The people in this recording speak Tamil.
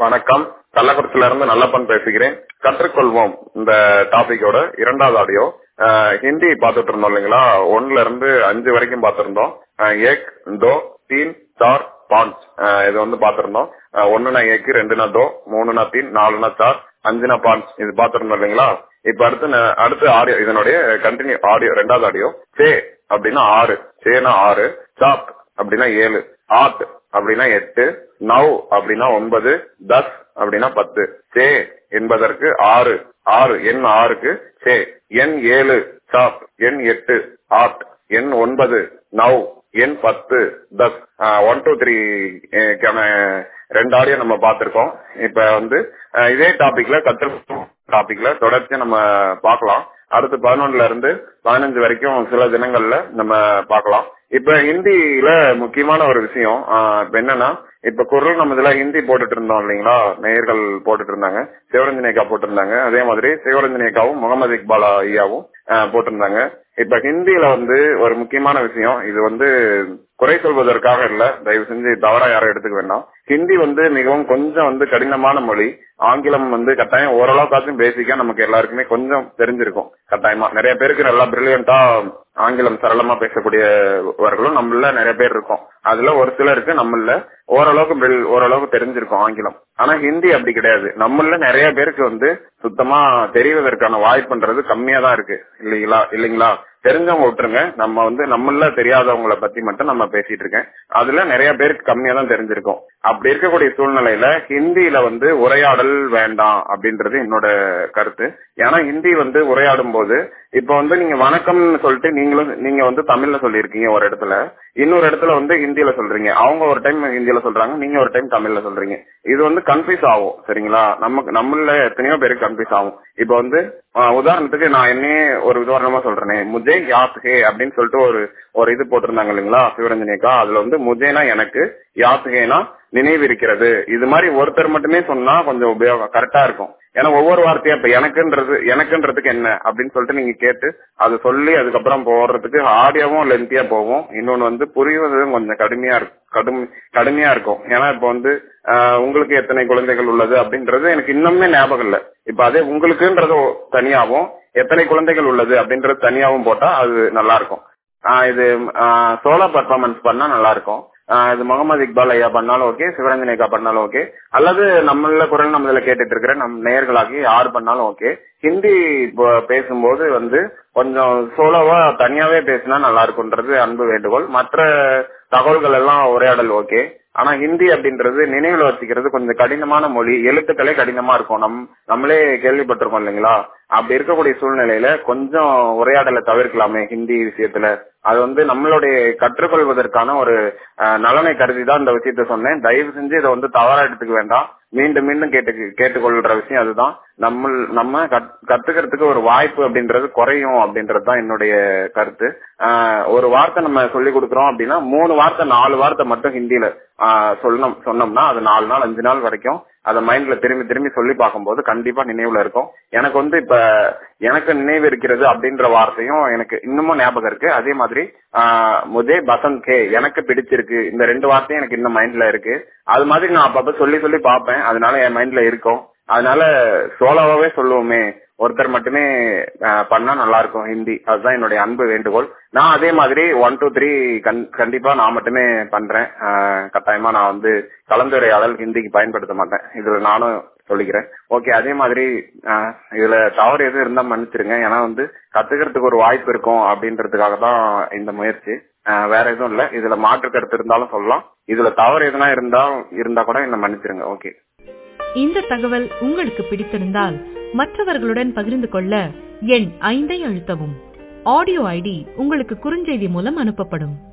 வணக்கம் கள்ளக்குறிச்சியில இருந்து நல்லப்பன் பேசுகிறேன் கற்றுக்கொள்வோம் இந்த டாபிக்கோட இரண்டாவது ஆடியோ ஹிந்தி பார்த்துட்டு இருந்தோம் இல்லைங்களா ஒன்னுல இருந்து அஞ்சு வரைக்கும் பார்த்திருந்தோம் ஏக் தோ தீன் சார் பாஞ்ச் இது வந்து பார்த்திருந்தோம் ஒன்னுனா ஏக்கு ரெண்டுனா தோ மூணுனா தீன் நாலுனா சார் அஞ்சுனா பாஞ்ச் இது பார்த்திருந்தோம் இல்லைங்களா இப்ப அடுத்து ந- அடுத்த ஆடியோ இதனுடைய கண்டினியூ ஆடியோ ரெண்டாவது ஆடியோ சே அப்படின்னா ஆறு சேனா ஆறு சாப் அப்படின்னா ஏழு ஆட் அப்படின்னா எட்டு நவ் அப்படின்னா ஒன்பது தஸ் அப்படின்னா பத்து சே என்பதற்கு ஆறு ஆறு எண் ஆறுக்கு சே எண் ஏழு சாப் எண் எட்டு ஆட் எண் ஒன்பது நவ் எண் பத்து தஸ் ஒன் டூ த்ரீ ரெண்டு ஆடியோ நம்ம பார்த்திருக்கோம் இப்ப வந்து அஹ், இதே டாபிக்ல கற்று டாபிக்ல தொடர்ச்சியா நம்ம பார்க்கலாம் அடுத்து பதினொன்னுல இருந்து பதினஞ்சு வரைக்கும் சில தினங்கள்ல நம்ம பார்க்கலாம் இப்ப ஹிந்தியில முக்கியமான ஒரு விஷயம் ஆஹ் இப்ப என்னன்னா இப்ப குரல் நம்ம இதுல ஹிந்தி போட்டுட்டு இருந்தோம் இல்லைங்களா நேயர்கள் போட்டுட்டு இருந்தாங்க சிவரஞ்சனியக்கா போட்டிருந்தாங்க அதே மாதிரி சிவரஞ்சனியக்காவும் முகமது இக்பால் ஐயாவும் ஆஹ் போட்டிருந்தாங்க இப்ப ஹிந்தியில வந்து ஒரு முக்கியமான விஷயம் இது வந்து குறை சொல்வதற்காக இல்ல தயவு செஞ்சு தவறா யாரும் எடுத்துக்க வேண்டாம் ஹிந்தி வந்து மிகவும் கொஞ்சம் வந்து கடினமான மொழி ஆங்கிலம் வந்து கட்டாயம் ஓரளவுக்காச்சும் பேசிக்கா நமக்கு எல்லாருக்குமே கொஞ்சம் தெரிஞ்சிருக்கும் கட்டாயமா நிறைய பேருக்கு நல்லா பிரில்லியண்டா ஆங்கிலம் சரளமா பேசக்கூடியவர்களும் நம்மள நிறைய பேர் இருக்கோம் அதுல ஒரு சிலருக்கு நம்மள ஓரளவுக்கு பிரில்- ஓரளவுக்கு தெரிஞ்சிருக்கும் ஆங்கிலம் ஆனா ஹிந்தி அப்படி கிடையாது நம்மள நிறைய பேருக்கு வந்து சுத்தமா தெரிவதற்கான வாய்ப்புன்றது கம்மியா தான் இருக்கு இல்லைங்களா இல்லைங்களா தெரிஞ்சவங்க விட்டுருங்க நம்ம வந்து நம்மள தெரியாதவங்கள பத்தி மட்டும் நம்ம பேசிட்டு இருக்கேன் அதுல நிறைய பேருக்கு கம்மியா தான் தெரிஞ்சிருக்கும் அப்படி இருக்கக்கூடிய சூழ்நிலையில ஹிந்தியில வந்து உரையாடல் வேண்டாம் அப்படின்றது என்னோட கருத்து ஏன்னா ஹிந்தி வந்து உரையாடும் போது இப்ப வந்து நீங்க வணக்கம்னு சொல்லிட்டு நீங்களும் நீங்க வந்து தமிழ்ல சொல்லியிருக்கீங்க ஒரு இடத்துல இன்னொரு இடத்துல வந்து ஹிந்தியில சொல்றீங்க அவங்க ஒரு டைம் ஹிந்தியில சொல்றாங்க நீங்க ஒரு டைம் தமிழ்ல சொல்றீங்க இது வந்து கன்ஃபியூஸ் ஆகும் சரிங்களா நமக்கு நம்மள எத்தனையோ பேருக்கு கன்ஃபியூஸ் ஆகும் இப்ப வந்து ஆஹ், உதாரணத்துக்கு நான் என்னையே ஒரு உதாரணமா சொல்றேனே முஜே யாத் ஹே அப்படின்னு சொல்லிட்டு ஒரு ஒரு இது போட்டிருந்தாங்க இல்லைங்களா சிவரஞ்சனிக்கா அதுல வந்து முஜேனா எனக்கு யாத் ஹேனா நினைவு இருக்கிறது இது மாதிரி ஒருத்தர் மட்டுமே சொன்னா கொஞ்சம் உபயோகம் கரெக்டா இருக்கும் ஏன்னா ஒவ்வொரு வார்த்தையா இப்ப எனக்குன்றது எனக்குன்றதுக்கு என்ன அப்படின்னு சொல்லிட்டு நீங்க கேட்டு அது சொல்லி அதுக்கப்புறம் போடுறதுக்கு ஆடியோவும் லென்த்தியா போகும் இன்னொன்னு வந்து புரிவதும் கொஞ்சம் கடுமையா இருக்கும் கடும் கடுமையா இருக்கும் ஏன்னா இப்ப வந்து ஆஹ், உங்களுக்கு எத்தனை குழந்தைகள் உள்ளது அப்படின்றது எனக்கு இன்னுமே ஞாபகம் இல்ல இப்ப அதே உங்களுக்குன்றது தனியாவும் எத்தனை குழந்தைகள் உள்ளது அப்படின்றது தனியாவும் போட்டா அது நல்லா இருக்கும் ஆஹ், இது சோலோ பர்ஃபார்மன்ஸ் பண்ணா நல்லா இருக்கும் ஆஹ் இது முகமது இக்பால் ஐயா பண்ணாலும் ஓகே சிவரஞ்சன் ஐயா பண்ணாலும் ஓகே அல்லது நம்மள குரல் நம்ம இதுல கேட்டுட்டு இருக்கிற நம்ம நேயர்களாகி யார் பண்ணாலும் ஓகே ஹிந்தி இப்போ பேசும்போது வந்து கொஞ்சம் சோலோவா தனியாவே பேசினா நல்லா இருக்கும்ன்றது அன்பு வேண்டுகோள் மற்ற தகவல்கள் எல்லாம் உரையாடல் ஓகே ஆனா ஹிந்தி அப்படின்றது நினைவுல வச்சுக்கிறது கொஞ்சம் கடினமான மொழி எழுத்துக்களே கடினமா இருக்கும் நம் நம்மளே கேள்விப்பட்டிருக்கோம் இல்லைங்களா அப்படி இருக்கக்கூடிய சூழ்நிலையில கொஞ்சம் உரையாடலை தவிர்க்கலாமே ஹிந்தி விஷயத்துல அது வந்து நம்மளுடைய கற்றுக்கொள்வதற்கான ஒரு அஹ், நலனை கருதி தான் இந்த விஷயத்த சொன்னேன் தயவு செஞ்சு இதை வந்து தவறா எடுத்துக்க வேண்டாம் மீண்டும் மீண்டும் கேட்டு கேட்டுக்கொள்ற விஷயம் அதுதான் நம்ம நம்ம கத்- கத்துக்கிறதுக்கு ஒரு வாய்ப்பு அப்படின்றது குறையும் அப்படின்றது தான் என்னுடைய கருத்து ஆஹ், ஒரு வார்த்தை நம்ம சொல்லி கொடுக்குறோம் அப்படின்னா மூணு வார்த்தை நாலு வார்த்தை மட்டும் ஹிந்தியில ஆஹ், சொல்லணும் சொன்னோம்னா அது நாலு நாள் அஞ்சு நாள் வரைக்கும் அதை மைண்ட்ல திரும்பி திரும்பி சொல்லி பார்க்கும்போது கண்டிப்பா நினைவுல இருக்கும் எனக்கு வந்து இப்ப எனக்கு நினைவு இருக்கிறது அப்படின்ற வார்த்தையும் எனக்கு இன்னமும் ஞாபகம் இருக்கு அதே மாதிரி ஆஹ், முஜே பசந்த் கே எனக்கு பிடிச்சிருக்கு இந்த ரெண்டு வார்த்தையும் எனக்கு இன்னும் மைண்ட்ல இருக்கு அது மாதிரி நான் அப்பப்ப சொல்லி சொல்லி பார்ப்பேன் அதனால என் மைண்ட்ல இருக்கும் அதனால சோலோவாவே சொல்லுவோமே ஒருத்தர் மட்டுமே ஆஹ், பண்ணா நல்லா இருக்கும் ஹிந்தி அதுதான் என்னுடைய அன்பு வேண்டுகோள் நான் அதே மாதிரி ஒன் டூ த்ரீ கண்டிப்பா நான் மட்டுமே பண்றேன் ஆஹ், கட்டாயமா நான் வந்து கலந்துரையாடல் ஹிந்திக்கு பயன்படுத்த மாட்டேன் இதுல நானும் சொல்லிக்கிறேன் ஓகே அதே மாதிரி ஆஹ், இதுல தவறு எதுவும் இருந்தா மன்னிச்சிருங்க ஏன்னா வந்து கத்துக்கிறதுக்கு ஒரு வாய்ப்பு இருக்கும் அப்படின்றதுக்காக தான் இந்த முயற்சி ஆஹ், வேற எதுவும் இல்ல இதுல மாற்று கருத்து இருந்தாலும் சொல்லலாம் இதுல தவறு எதுனா இருந்தா இருந்தா கூட என்ன மன்னிச்சிருங்க ஓகே இந்த தகவல் உங்களுக்கு பிடித்திருந்தால் மற்றவர்களுடன் பகிர்ந்து கொள்ள எண் ஐந்தை அழுத்தவும் ஆடியோ ஐடி உங்களுக்கு குறுஞ்செய்தி மூலம் அனுப்பப்படும்